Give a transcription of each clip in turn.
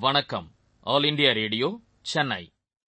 வணக்கம் all India radio Chennai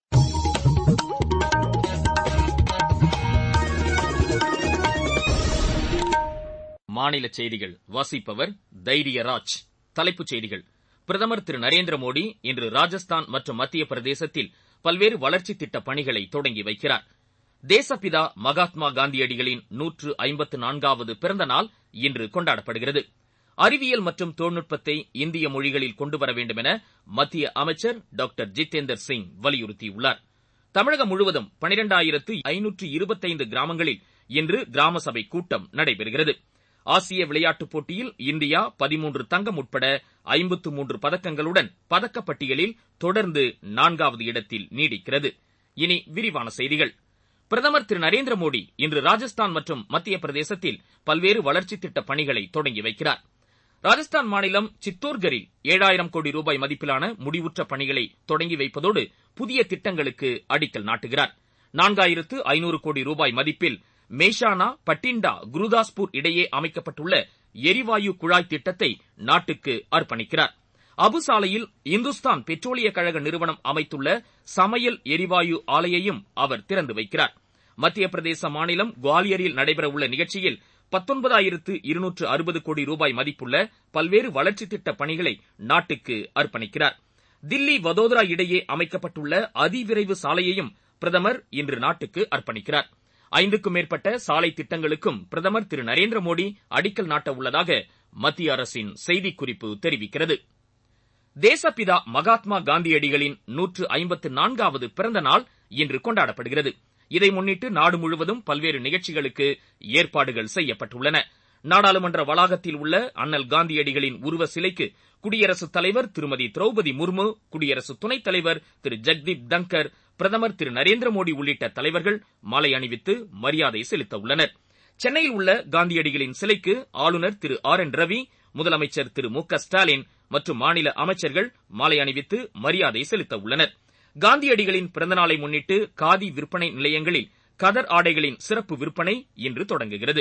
மாநில செய்திகள் வாசிப்பவர் தைரியராஜ் தலைப்புச் செய்திகள் பிரதமர் திரு நரேந்திர மோடி இன்று ராஜஸ்தான் மற்றும் மத்திய பிரதேசத்தில் பல்வேறு வளர்ச்சித் திட்டப் பணிகளை தொடங்கி வைக்கிறார் தேசப்பிதா மகாத்மா காந்தியடிகளின் நூற்று ஐம்பத்து நான்காவது பிறந்த நாள் இன்று கொண்டாடப்படுகிறது அறிவியல் மற்றும் தொழில்நுட்பத்தை இந்திய மொழிகளில் கொண்டுவர வேண்டும் என மத்திய அமைச்சர் டாக்டர் ஜிதேந்தர் சிங் வலியுறுத்தியுள்ளார் தமிழகம் முழுவதும் பனிரெண்டாயிரத்து ஐநூற்று இருபத்தைந்து கிராமங்களில் இன்று கிராம சபை கூட்டம் நடைபெறுகிறது ஆசிய விளையாட்டுப் போட்டியில் இந்தியா பதிமூன்று தங்கம் உட்பட ஐம்பத்து மூன்று பதக்கங்களுடன் பதக்கப்பட்டியலில் தொடர்ந்து நான்காவது இடத்தில் நீடிக்கிறது இனி விரிவான செய்திகள் பிரதமர் திரு நரேந்திர மோடி இன்று ராஜஸ்தான் மற்றும் மத்திய பிரதேசத்தில் பல்வேறு வளர்ச்சித் திட்டப் பணிகளை தொடங்கி வைக்கிறார் ராஜஸ்தான் மாநிலம் சித்தோர்கரில் ஏழாயிரம் கோடி ரூபாய் மதிப்பிலான முடிவுற்ற பணிகளை தொடங்கி வைப்பதோடு புதிய திட்டங்களுக்கு அடிக்கல் நாட்டுகிறார் நான்காயிரத்து ஐநூறு கோடி ரூபாய் மதிப்பில் மேஷானா பட்டிண்டா குருதாஸ்பூர் இடையே அமைக்கப்பட்டுள்ள எரிவாயு குழாய் திட்டத்தை நாட்டுக்கு அர்ப்பணிக்கிறார் அபுசாலையில் இந்துஸ்தான் பெட்ரோலிய கழக நிறுவனம் அமைத்துள்ள சமையல் எரிவாயு ஆலையையும் அவர் திறந்து வைக்கிறார் மத்திய பிரதேச மாநிலம் குவாலியரில் நடைபெறவுள்ள நிகழ்ச்சியில் பத்தொன்பதாயிரத்து இருநூற்று அறுபது கோடி ரூபாய் மதிப்புள்ள பல்வேறு வளர்ச்சித் திட்டப் பணிகளை நாட்டுக்கு அர்ப்பணிக்கிறார் தில்லி வதோதரா இடையே அமைக்கப்பட்டுள்ள அதிவிரைவு சாலையையும் பிரதமர் இன்று நாட்டுக்கு அர்ப்பணிக்கிறார் ஐந்துக்கும் மேற்பட்ட சாலை திட்டங்களுக்கும் பிரதமர் திரு நரேந்திர மோடி அடிக்கல் நாட்ட உள்ளதாக மத்திய அரசின் செய்திக்குறிப்பு தெரிவிக்கிறது தேசப்பிதா மகாத்மா காந்தியடிகளின் நூற்று ஐம்பத்து நான்காவது பிறந்த நாள் இன்று கொண்டாடப்படுகிறது இதை முன்னிட்டு நாடு முழுவதும் பல்வேறு நிகழ்ச்சிகளுக்கு ஏற்பாடுகள் செய்யப்பட்டுள்ளன நாடாளுமன்ற வளாகத்தில் உள்ள அண்ணல் காந்தியடிகளின் உருவ சிலைக்கு குடியரசுத் தலைவர் திருமதி திரௌபதி முர்மு குடியரசு துணைத் தலைவர் திரு ஜெக்தீப் தங்கர் பிரதமர் திரு நரேந்திர மோடி உள்ளிட்ட தலைவர்கள் மாலை அணிவித்து மரியாதை செலுத்த உள்ளனர் சென்னையில் உள்ள காந்தியடிகளின் சிலைக்கு ஆளுநர் திரு ஆர் என் ரவி முதலமைச்சர் திரு மு க ஸ்டாலின் மற்றும் மாநில அமைச்சர்கள் மாலை அணிவித்து மரியாதை செலுத்த உள்ளனர் காந்தியடிகளின் பிறந்தநாளை முன்னிட்டு காதி விற்பனை நிலையங்களில் கதர் ஆடைகளின் சிறப்பு விற்பனை இன்று தொடங்குகிறது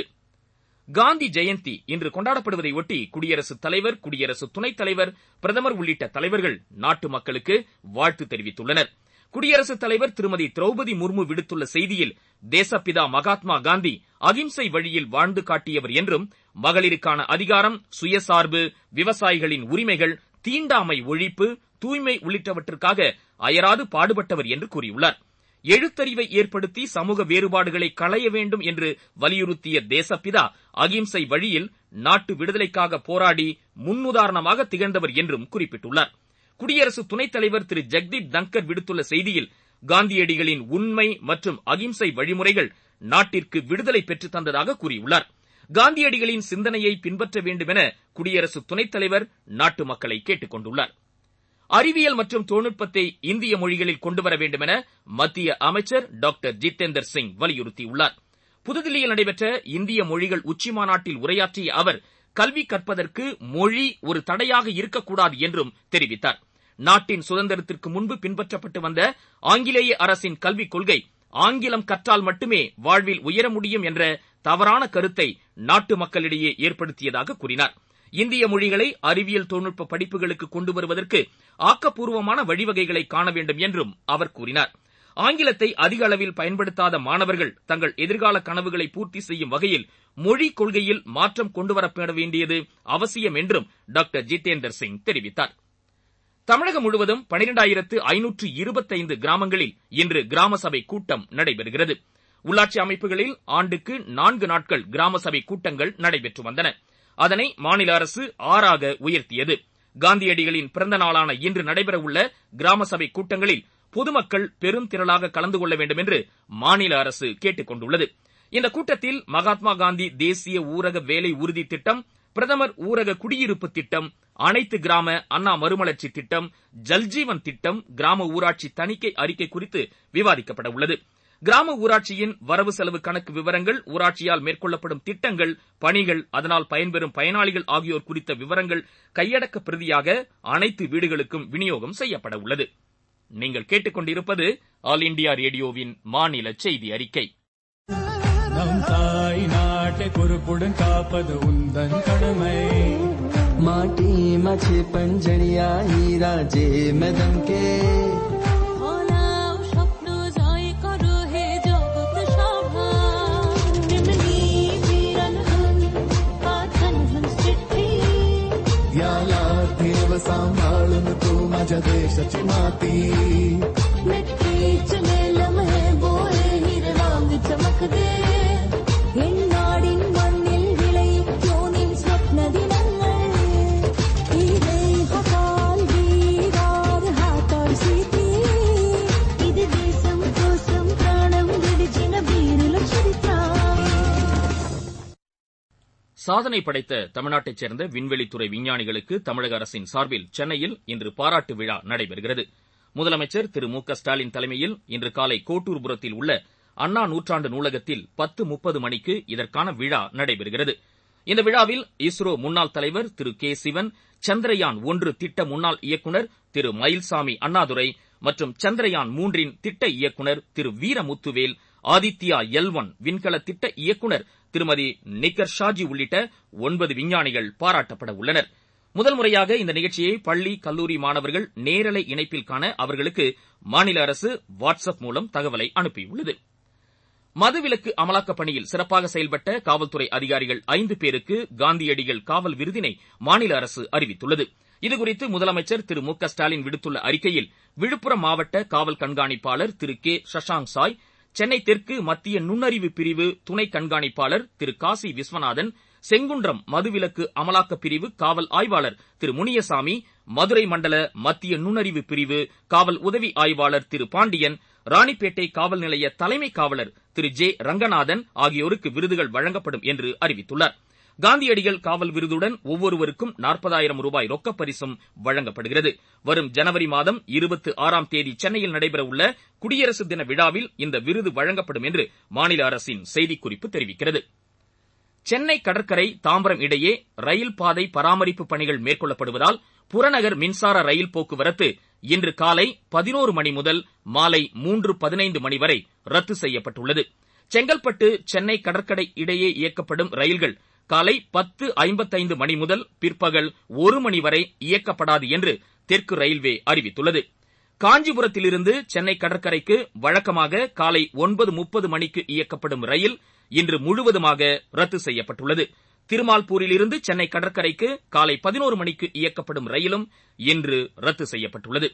காந்தி ஜெயந்தி இன்று கொண்டாடப்படுவதை ஒட்டி குடியரசுத் தலைவர் குடியரசு துணைத் தலைவர் பிரதமர் உள்ளிட்ட தலைவர்கள் நாட்டு மக்களுக்கு வாழ்த்து தெரிவித்துள்ளனர் குடியரசுத் தலைவர் திருமதி திரௌபதி முர்மு விடுத்துள்ள செய்தியில் தேசப்பிதா மகாத்மா காந்தி அகிம்சை வழியில் வாழ்ந்து காட்டியவர் என்றும் மகளிருக்கான அதிகாரம் சுயசார்பு விவசாயிகளின் உரிமைகள் தீண்டாமை ஒழிப்பு தூய்மை உள்ளிட்டவற்றிற்காக அயராது பாடுபட்டவர் என்று கூறியுள்ளார் எழுத்தறிவை ஏற்படுத்தி சமூக வேறுபாடுகளை களைய வேண்டும் என்று வலியுறுத்திய தேசப்பிதா அகிம்சை வழியில் நாட்டு விடுதலைக்காக போராடி முன்னுதாரணமாக திகழ்ந்தவர் என்றும் குறிப்பிட்டுள்ளார் குடியரசு துணைத் தலைவர் திரு ஜெக்தீப் தங்கர் விடுத்துள்ள செய்தியில் காந்தியடிகளின் உண்மை மற்றும் அகிம்சை வழிமுறைகள் நாட்டிற்கு விடுதலை பெற்றுத் தந்ததாக கூறியுள்ளார் காந்தியடிகளின் சிந்தனையை பின்பற்ற வேண்டும் என குடியரசு துணைத் தலைவர் நாட்டு மக்களை கேட்டுக் கொண்டுள்ளார் அறிவியல் மற்றும் தொழில்நுட்பத்தை இந்திய மொழிகளில் கொண்டுவர வேண்டும் என மத்திய அமைச்சர் டாக்டர் ஜிதேந்தர் சிங் வலியுறுத்தியுள்ளார் புதுதில்லியில் நடைபெற்ற இந்திய மொழிகள் உச்சி மாநாட்டில் உரையாற்றிய அவர் கல்வி கற்பதற்கு மொழி ஒரு தடையாக இருக்கக்கூடாது என்றும் தெரிவித்தார் நாட்டின் சுதந்திரத்திற்கு முன்பு பின்பற்றப்பட்டு வந்த ஆங்கிலேய அரசின் கல்விக் கொள்கை ஆங்கிலம் கற்றால் மட்டுமே வாழ்வில் உயர முடியும் என்ற தவறான கருத்தை நாட்டு மக்களிடையே ஏற்படுத்தியதாக கூறினார் இந்திய மொழிகளை அறிவியல் தொழில்நுட்ப படிப்புகளுக்கு கொண்டு வருவதற்கு ஆக்கப்பூர்வமான வழிவகைகளை காண வேண்டும் என்றும் அவர் கூறினார் ஆங்கிலத்தை அதிக அளவில் பயன்படுத்தாத மாணவர்கள் தங்கள் எதிர்கால கனவுகளை பூர்த்தி செய்யும் வகையில் மொழி கொள்கையில் மாற்றம் கொண்டுவரப்பட வேண்டியது அவசியம் என்றும் டாக்டர் ஜிதேந்தர் சிங் தெரிவித்தார் தமிழகம் முழுவதும் பனிரெண்டாயிரத்து ஐநூற்று இருபத்தைந்து கிராமங்களில் இன்று கிராம சபை கூட்டம் நடைபெறுகிறது உள்ளாட்சி அமைப்புகளில் ஆண்டுக்கு நான்கு நாட்கள் கிராம சபை கூட்டங்கள் நடைபெற்று வந்தன அதனை மாநில அரசு ஆறாக உயர்த்தியது காந்தியடிகளின் பிறந்த நாளான இன்று நடைபெறவுள்ள கிராம சபை கூட்டங்களில் பொதுமக்கள் பெருந்திரளாக கலந்து கொள்ள வேண்டும் என்று மாநில அரசு கேட்டுக் கொண்டுள்ளது இந்த கூட்டத்தில் மகாத்மா காந்தி தேசிய ஊரக வேலை உறுதி திட்டம் பிரதமர் ஊரக குடியிருப்பு திட்டம் அனைத்து கிராம அண்ணா மறுமலர்ச்சி திட்டம் ஜல்ஜீவன் திட்டம் கிராம ஊராட்சி தணிக்கை அறிக்கை குறித்து விவாதிக்கப்பட உள்ளது கிராம ஊராட்சியின் வரவு செலவு கணக்கு விவரங்கள் ஊராட்சியால் மேற்கொள்ளப்படும் திட்டங்கள் பணிகள் அதனால் பயன்பெறும் பயனாளிகள் ஆகியோர் குறித்த விவரங்கள் கையடக்க பிரதியாக அனைத்து வீடுகளுக்கும் விநியோகம் செய்யப்பட உள்ளது நீங்கள் கேட்டுக்கொண்டிருப்பது ஆல் இண்டியா ரேடியோவின் மாநில செய்தி அறிக்கை நம் தாய் நாட்டை பொறுப்புடன் காப்பது உந்தன் கடமை माटी माझे पंजडिया हीरा जे मदन के ফলাও স্বপ্ন জয় করো হে জগৎ সভা তেমনি বিরল হন পাথন হন চিঠ্ठी याला देव सांभाळून तू माझ्या देशाची माती மெட்டிச் மேலமே போலே இரவாங்கு ചമക്കതേ എണ്ണാടിൻ മണ്ണിൽ വിളയിക്കോനിൻ സ്വപ്ന ദിനങ്ങൾ ഇതേ ഹകാൽ വീരാർ ഹാത്താർ സീതി ഇത് ദേശം కోసం ప్రాణం విడిచిన వీరుల చరిత్ర சாதனை படைத்த தமிழ்நாட்டைச் சேர்ந்த விண்வெளித்துறை விஞ்ஞானிகளுக்கு தமிழக அரசின் சார்பில் சென்னையில் இன்று பாராட்டு விழா நடைபெறுகிறது முதலமைச்சர் திரு மு க ஸ்டாலின் தலைமையில் இன்று காலை கோட்டூர்புரத்தில் உள்ள அண்ணா நூற்றாண்டு நூலகத்தில் பத்து முப்பது மணிக்கு இதற்கான விழா நடைபெறுகிறது இந்த விழாவில் இஸ்ரோ முன்னாள் தலைவர் திரு கே சிவன் சந்திரயான் ஒன்று திட்ட முன்னாள் இயக்குநர் திரு மயில்சாமி அண்ணாதுரை மற்றும் சந்திரயான் மூன்றின் திட்ட இயக்குநர் திரு வீரமுத்துவேல் ஆதித்யா எல் ஒன் விண்கல திட்ட இயக்குநர் திருமதி நிக்கர் ஷாஜி உள்ளிட்ட ஒன்பது விஞ்ஞானிகள் பாராட்டப்பட உள்ளனர் முதல் முறையாக இந்த நிகழ்ச்சியை பள்ளி கல்லூரி மாணவர்கள் நேரலை இணைப்பில் காண அவர்களுக்கு மாநில அரசு வாட்ஸ்அப் மூலம் தகவலை அனுப்பியுள்ளது மதுவிலக்கு அமலாக்கப் பணியில் சிறப்பாக செயல்பட்ட காவல்துறை அதிகாரிகள் ஐந்து பேருக்கு காந்தியடிகள் காவல் விருதினை மாநில அரசு அறிவித்துள்ளது இதுகுறித்து முதலமைச்சர் திரு மு க ஸ்டாலின் விடுத்துள்ள அறிக்கையில் விழுப்புரம் மாவட்ட காவல் கண்காணிப்பாளர் திரு கே சஷாங்க் சாய் சென்னை தெற்கு மத்திய நுண்ணறிவு பிரிவு துணை கண்காணிப்பாளர் திரு காசி விஸ்வநாதன் செங்குன்றம் மதுவிலக்கு அமலாக்கப் பிரிவு காவல் ஆய்வாளர் திரு முனியசாமி மதுரை மண்டல மத்திய நுண்ணறிவு பிரிவு காவல் உதவி ஆய்வாளர் திரு பாண்டியன் ராணிப்பேட்டை காவல் நிலைய தலைமை காவலர் திரு ஜே ரங்கநாதன் ஆகியோருக்கு விருதுகள் வழங்கப்படும் என்று அறிவித்துள்ளார் காந்தியடிகள் காவல் விருதுடன் ஒவ்வொருவருக்கும் நாற்பதாயிரம் ரூபாய் ரொக்கப் பரிசும் வழங்கப்படுகிறது வரும் ஜனவரி மாதம் இருபத்தி ஆறாம் தேதி சென்னையில் நடைபெறவுள்ள குடியரசு தின விழாவில் இந்த விருது வழங்கப்படும் என்று மாநில அரசின் செய்திக்குறிப்பு தெரிவிக்கிறது சென்னை கடற்கரை தாம்பரம் இடையே ரயில் பாதை பராமரிப்பு பணிகள் மேற்கொள்ளப்படுவதால் புறநகர் மின்சார ரயில் போக்குவரத்து இன்று காலை பதினோரு மணி முதல் மாலை மூன்று பதினைந்து மணி வரை ரத்து செய்யப்பட்டுள்ளது செங்கல்பட்டு சென்னை கடற்கரை இடையே இயக்கப்படும் ரயில்கள் காலை பத்து ஐம்பத்தைந்து மணி முதல் பிற்பகல் ஒரு மணி வரை இயக்கப்படாது என்று தெற்கு ரயில்வே அறிவித்துள்ளது காஞ்சிபுரத்திலிருந்து சென்னை கடற்கரைக்கு வழக்கமாக காலை ஒன்பது முப்பது மணிக்கு இயக்கப்படும் ரயில் இன்று முழுவதுமாக ரத்து செய்யப்பட்டுள்ளது திருமால்பூரிலிருந்து சென்னை கடற்கரைக்கு காலை பதினோரு மணிக்கு இயக்கப்படும் ரயிலும் இன்று ரத்து செய்யப்பட்டுள்ளது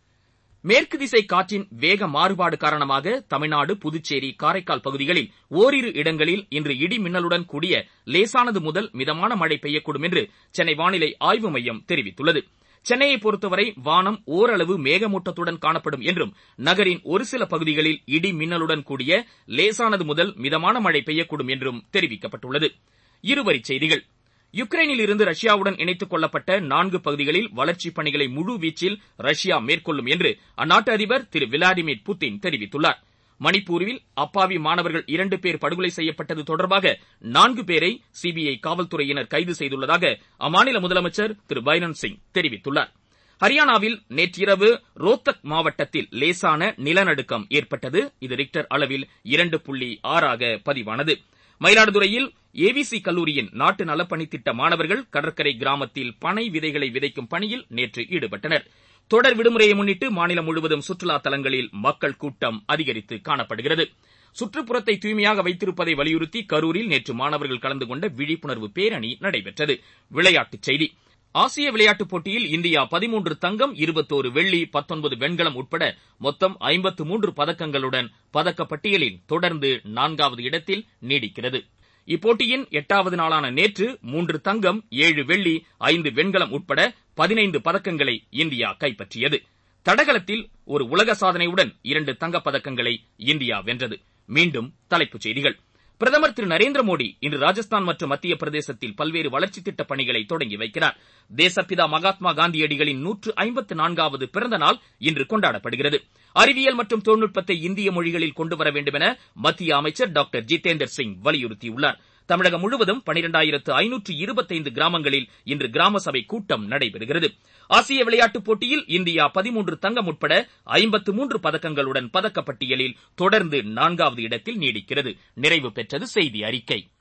மேற்கு திசை காற்றின் வேக மாறுபாடு காரணமாக தமிழ்நாடு புதுச்சேரி காரைக்கால் பகுதிகளில் ஓரிரு இடங்களில் இன்று இடி மின்னலுடன் கூடிய லேசானது முதல் மிதமான மழை பெய்யக்கூடும் என்று சென்னை வானிலை ஆய்வு மையம் தெரிவித்துள்ளது சென்னையை பொறுத்தவரை வானம் ஓரளவு மேகமூட்டத்துடன் காணப்படும் என்றும் நகரின் ஒரு சில பகுதிகளில் இடி மின்னலுடன் கூடிய லேசானது முதல் மிதமான மழை பெய்யக்கூடும் என்றும் தெரிவிக்கப்பட்டுள்ளது இருவரிச் செய்திகள் யுக்ரைனில் இருந்து ரஷ்யாவுடன் இணைத்துக் கொள்ளப்பட்ட நான்கு பகுதிகளில் வளர்ச்சிப் பணிகளை முழு வீச்சில் ரஷ்யா மேற்கொள்ளும் என்று அந்நாட்டு அதிபர் திரு விளாடிமிர் புட்டின் தெரிவித்துள்ளார் மணிப்பூரில் அப்பாவி மாணவர்கள் இரண்டு பேர் படுகொலை செய்யப்பட்டது தொடர்பாக நான்கு பேரை சிபிஐ காவல்துறையினர் கைது செய்துள்ளதாக அம்மாநில முதலமைச்சர் திரு பைரன் சிங் தெரிவித்துள்ளார் ஹரியானாவில் நேற்றிரவு ரோத்தக் மாவட்டத்தில் லேசான நிலநடுக்கம் ஏற்பட்டது இது ரிக்டர் அளவில் இரண்டு புள்ளி ஆறாக பதிவானது மயிலாடுதுறையில் ஏவிசி கல்லூரியின் நாட்டு நலப்பணி திட்ட மாணவர்கள் கடற்கரை கிராமத்தில் பனை விதைகளை விதைக்கும் பணியில் நேற்று ஈடுபட்டனர் தொடர் விடுமுறையை முன்னிட்டு மாநிலம் முழுவதும் சுற்றுலா தலங்களில் மக்கள் கூட்டம் அதிகரித்து காணப்படுகிறது சுற்றுப்புறத்தை தூய்மையாக வைத்திருப்பதை வலியுறுத்தி கரூரில் நேற்று மாணவர்கள் கலந்து கொண்ட விழிப்புணர்வு பேரணி நடைபெற்றது விளையாட்டுச் செய்தி ஆசிய விளையாட்டுப் போட்டியில் இந்தியா பதிமூன்று தங்கம் இருபத்தோரு வெள்ளி பத்தொன்பது வெண்கலம் உட்பட மொத்தம் ஐம்பத்து மூன்று பதக்கங்களுடன் பதக்கப்பட்டியலில் தொடர்ந்து நான்காவது இடத்தில் நீடிக்கிறது இப்போட்டியின் எட்டாவது நாளான நேற்று மூன்று தங்கம் ஏழு வெள்ளி ஐந்து வெண்கலம் உட்பட பதினைந்து பதக்கங்களை இந்தியா கைப்பற்றியது தடகளத்தில் ஒரு உலக சாதனையுடன் இரண்டு தங்கப் பதக்கங்களை இந்தியா வென்றது மீண்டும் தலைப்புச் செய்திகள் பிரதமர் திரு நரேந்திர மோடி இன்று ராஜஸ்தான் மற்றும் மத்திய பிரதேசத்தில் பல்வேறு வளர்ச்சித் திட்டப் பணிகளை தொடங்கி வைக்கிறார் தேசப்பிதா மகாத்மா காந்தியடிகளின் நூற்று ஐம்பத்து நான்காவது பிறந்த நாள் இன்று கொண்டாடப்படுகிறது அறிவியல் மற்றும் தொழில்நுட்பத்தை இந்திய மொழிகளில் கொண்டு வர வேண்டும் என மத்திய அமைச்சர் டாக்டர் ஜிதேந்தர் சிங் வலியுறுத்தியுள்ளார் தமிழகம் முழுவதும் பனிரெண்டாயிரத்து ஐநூற்று இருபத்தைந்து கிராமங்களில் இன்று கிராம சபை கூட்டம் நடைபெறுகிறது ஆசிய விளையாட்டுப் போட்டியில் இந்தியா பதிமூன்று தங்கம் உட்பட ஐம்பத்து மூன்று பதக்கங்களுடன் பதக்கப்பட்டியலில் தொடர்ந்து நான்காவது இடத்தில் நீடிக்கிறது நிறைவு பெற்றது செய்தி அறிக்கை